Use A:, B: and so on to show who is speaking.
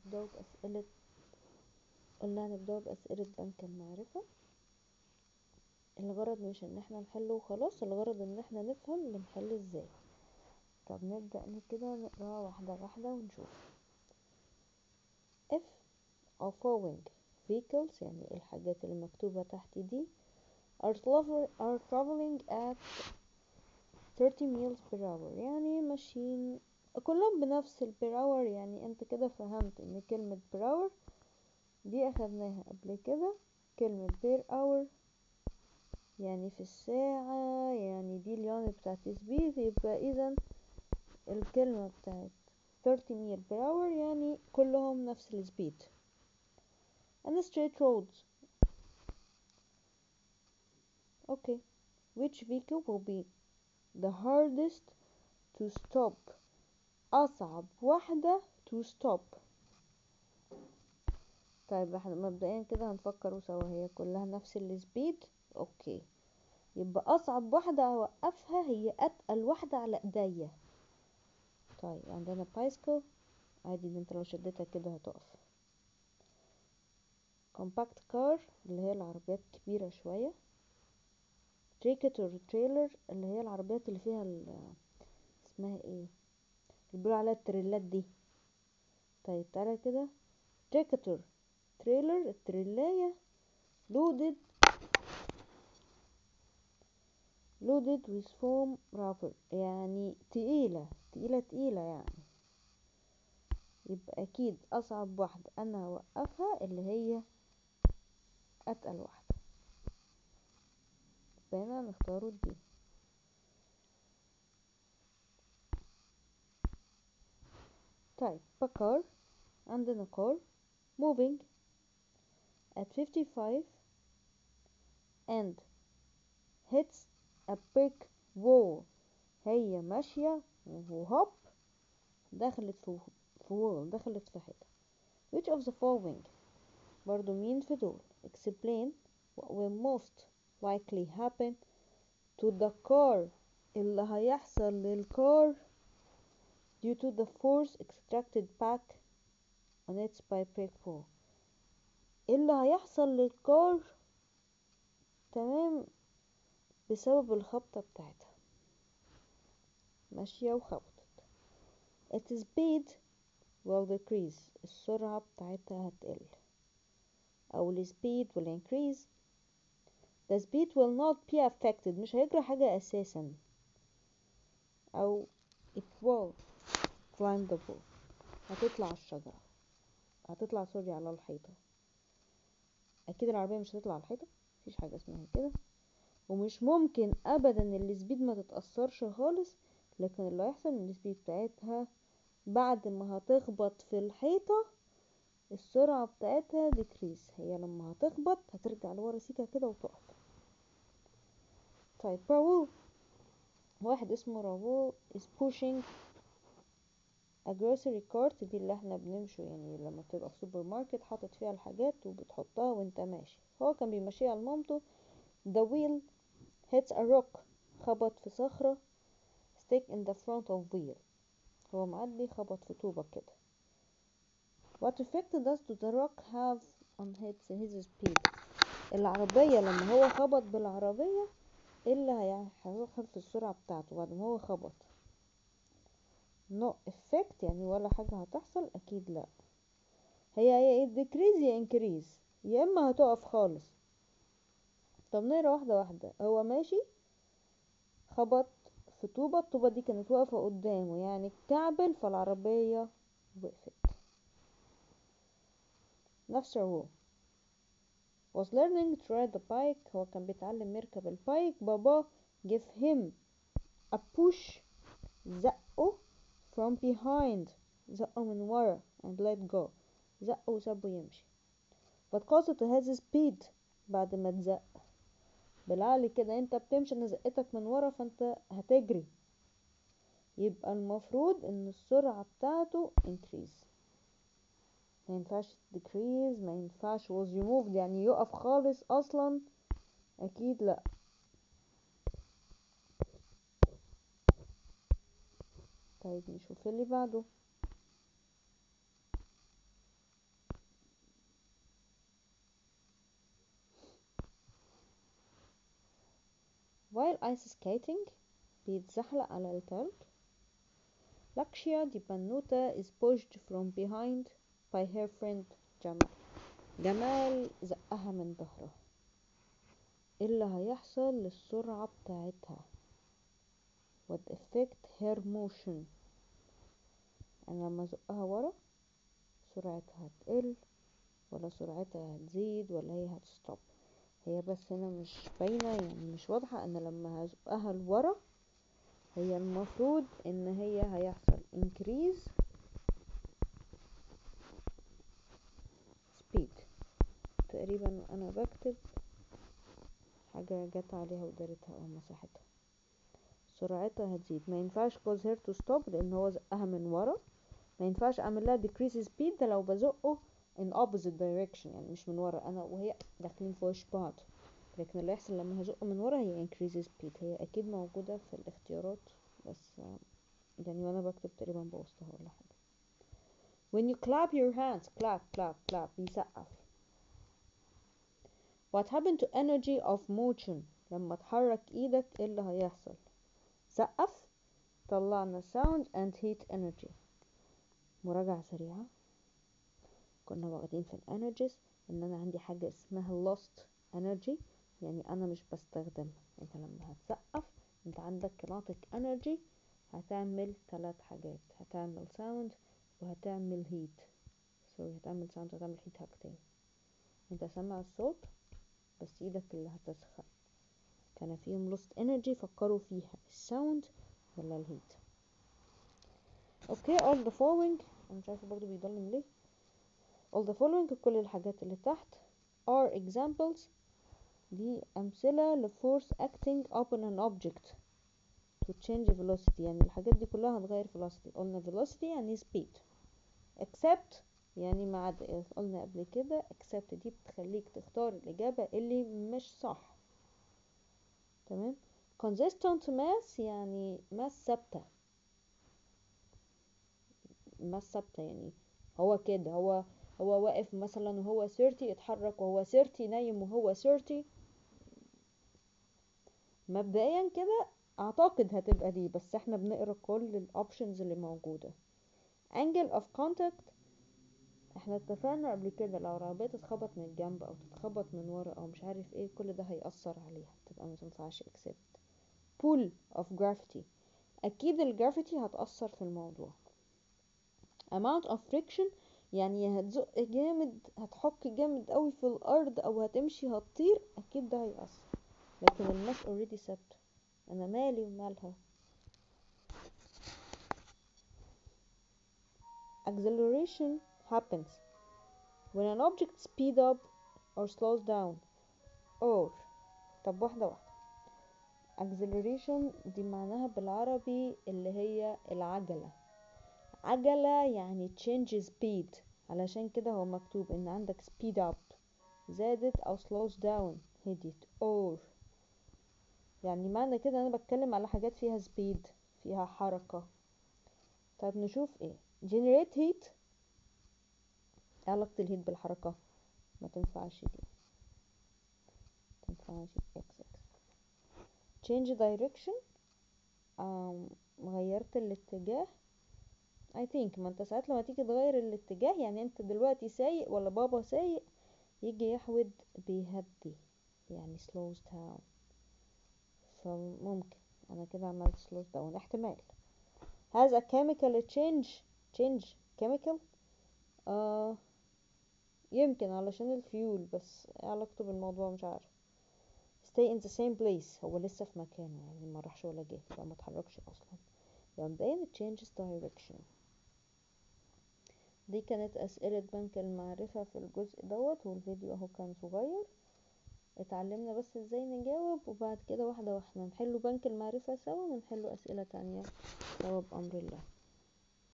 A: نبدأ بأسئلة قلنا هنبدأ بأسئلة بنك المعرفة الغرض مش ان احنا نحل وخلاص الغرض ان احنا نفهم بنحل ازاي طب نبدأ كده نقراها واحدة واحدة ونشوف if are following vehicles يعني الحاجات اللي مكتوبة تحت دي are, are traveling at 30 miles per hour يعني ماشيين كلهم بنفس ال per hour يعني انت كده فهمت ان كلمة per hour دي اخدناها قبل كده كلمة per hour يعني في الساعة يعني دي اليونت بتاعت سبيد يبقى اذا الكلمة بتاعت 30 ميل per hour يعني كلهم نفس السبيد and straight roads okay which vehicle will be the hardest to stop أصعب واحدة to stop طيب احنا مبدئيا كده هنفكر سوا هي كلها نفس السبيد اوكي يبقى اصعب واحدة اوقفها هي اتقل واحدة على ايديا طيب عندنا بايسكل عادي ان انت لو شدتها كده هتقف كومباكت كار اللي هي العربيات الكبيرة شوية تريكتور تريلر اللي هي العربيات اللي فيها اسمها ايه اللي بيقولوا عليها التريلات دي طيب تعالى كده تريكتور تريلر التريلاية loaded loaded with foam rubber يعني تقيلة تقيلة تقيلة يعني يبقى اكيد اصعب واحدة انا هوقفها اللي هي اتقل واحدة فهنا نختاروا دي طيب بكار عندنا كار moving at 55 and hits a brick wall هي ماشية وهوب دخلت في في wall دخلت في حيطة which of the following برضو مين في دول explain what will most likely happen to the car اللي هيحصل للكار due to the force extracted back on its by brick wall اللي هيحصل للكار تمام بسبب الخبطة بتاعتها ماشية وخبطت its speed will decrease السرعة بتاعتها هتقل أو ال speed will increase the speed will not be affected مش هيجرى حاجة أساسا أو it will climb the wall هتطلع الشجرة هتطلع سوري على الحيطة أكيد العربية مش هتطلع على الحيطة مفيش حاجة اسمها كده ومش ممكن ابدا السبيد ما تتأثرش خالص لكن اللي هيحصل ان السبيد بتاعتها بعد ما هتخبط في الحيطة السرعة بتاعتها ديكريس هي لما هتخبط هترجع لورا سيكا كده وتقف طيب راول واحد اسمه راول is pushing a grocery cart دي اللي احنا بنمشي يعني لما بتبقى في سوبر ماركت حاطط فيها الحاجات وبتحطها وانت ماشي هو كان بيمشيها لمامته the wheel hits a rock خبط في صخرة stick in the front of wheel هو معدي خبط في طوبة كده what effect does the rock have on his, his speed العربية لما هو خبط بالعربية ايه اللي هيحصل في السرعة بتاعته بعد ما هو خبط no effect يعني ولا حاجة هتحصل اكيد لا هي هي decrease يا increase يا اما هتقف خالص طب نقرا واحدة واحدة هو ماشي خبط في طوبة الطوبة دي كانت واقفة قدامه يعني اتكعبل فالعربية وقفت نفس هو was learning to ride the bike هو كان بيتعلم يركب البايك بابا give him a push زقه from behind زقه من ورا and let go زقه وسابه يمشي but cause it has speed بعد ما اتزق بالعقل كده انت بتمشي انا زقتك من ورا فانت هتجري يبقى المفروض ان السرعة بتاعته increase ما ينفعش decrease ما ينفعش was removed يعني يقف خالص اصلا اكيد لا طيب نشوف اللي بعده while ice skating بيتزحلق على التلج Lakshya the بنوتة is pushed from behind by her friend جمال جمال زقها من ظهرها ايه اللي هيحصل للسرعة بتاعتها what affect her motion انا لما ازقها ورا سرعتها هتقل ولا سرعتها هتزيد ولا هي هتستوب هي بس هنا مش باينة يعني مش واضحة ان لما هزقها لورا هي المفروض ان هي هيحصل increase speed تقريبا انا بكتب حاجة جت عليها ودارتها او مساحتها سرعتها هتزيد ما ينفعش cause her to stop لان هو زقها من ورا ما ينفعش اعمل لها decrease speed ده لو بزقه in opposite direction يعني مش من ورا انا وهي داخلين في وش بعض لكن اللي يحصل لما هزقه من ورا هي increase speed هي اكيد موجودة في الاختيارات بس يعني وانا بكتب تقريبا بوظتها ولا حاجة when you clap your hands clap clap clap بيسقف what happened to energy of motion لما تحرك ايدك ايه اللي هيحصل سقف طلعنا sound and heat energy مراجعة سريعة كنا واخدين في الانرجيز ان انا عندي حاجة اسمها lost energy يعني انا مش بستخدمها انت لما هتسقف انت عندك kinetic energy هتعمل ثلاث حاجات هتعمل sound وهتعمل heat سوري هتعمل sound وهتعمل heat حاجتين انت سامع الصوت بس ايدك اللي هتسخن كان فيهم lost energy فكروا فيها الساوند ولا الهيت اوكي all the following انا مش عارفه برضو بيضلم ليه all the following كل الحاجات اللي تحت are examples دي أمثلة ل force acting upon an object to change velocity يعني الحاجات دي كلها هتغير velocity قلنا velocity يعني speed except يعني ما عدا قلنا قبل كده except دي بتخليك تختار الإجابة اللي مش صح تمام consistent mass يعني mass ثابتة mass ثابتة يعني هو كده هو هو واقف مثلا وهو 30 اتحرك وهو 30 نايم وهو 30 مبدئيا كده اعتقد هتبقى دي بس احنا بنقرا كل الاوبشنز اللي موجودة angle of contact احنا اتفقنا قبل كده لو العربية تتخبط من الجنب او تتخبط من ورا او مش عارف ايه كل ده هيأثر عليها تبقى ما تنفعش accept pull of gravity اكيد الجرافيتي هتأثر في الموضوع amount of friction يعني هتزق جامد هتحك جامد قوي في الارض او هتمشي هتطير اكيد ده هيأثر لكن الماس اوريدي ثابته انا مالي ومالها acceleration happens when an object speed up or slows down or طب واحدة واحدة acceleration دي معناها بالعربي اللي هي العجلة عجلة يعني change speed علشان كده هو مكتوب ان عندك speed up زادت او slows down هديت or يعني معنى كده انا بتكلم على حاجات فيها speed فيها حركة طيب نشوف ايه generate heat ايه علاقة الهيت بالحركة ما تنفعش دي تنفعش اكس اكس change direction um, غيرت الاتجاه I think ما انت ساعات لما تيجي تغير الاتجاه يعني انت دلوقتي سايق ولا بابا سايق يجي يحود بيهدي يعني slows down فممكن انا كده عملت slows down احتمال has a chemical change change chemical آه يمكن علشان الفيول بس ايه علاقته بالموضوع مش عارف stay in the same place هو لسه في مكانه يعني ما راحش ولا جه يبقى ما اتحركش اصلا يبقى مبدئيا changes direction دي كانت اسئلة بنك المعرفة في الجزء دوت والفيديو اهو كان صغير اتعلمنا بس ازاي نجاوب وبعد كده واحدة واحدة نحلوا بنك المعرفة سوا ونحلوا اسئلة تانية سوا بأمر الله